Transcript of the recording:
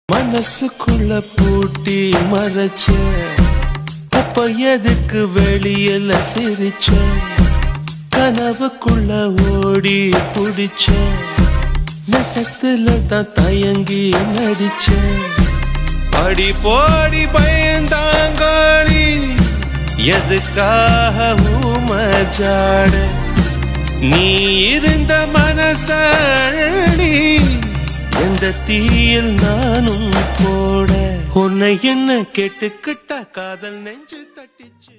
மனசுக்குள்ள பூட்டி மறைச்ச அப்ப எதுக்கு வெளியில சிரிச்ச கனவுக்குள்ள ஓடி புடிச்ச நெசத்துல தான் தயங்கி நடிச்ச அடி போடி பயந்தாங்கோழி எதுக்காக ஊமஜாட நீ இருந்த மனசடி எந்த தீயில் நானும் போட உன்னை என்ன கேட்டுக்கிட்ட காதல் நெஞ்சு தட்டிச்சு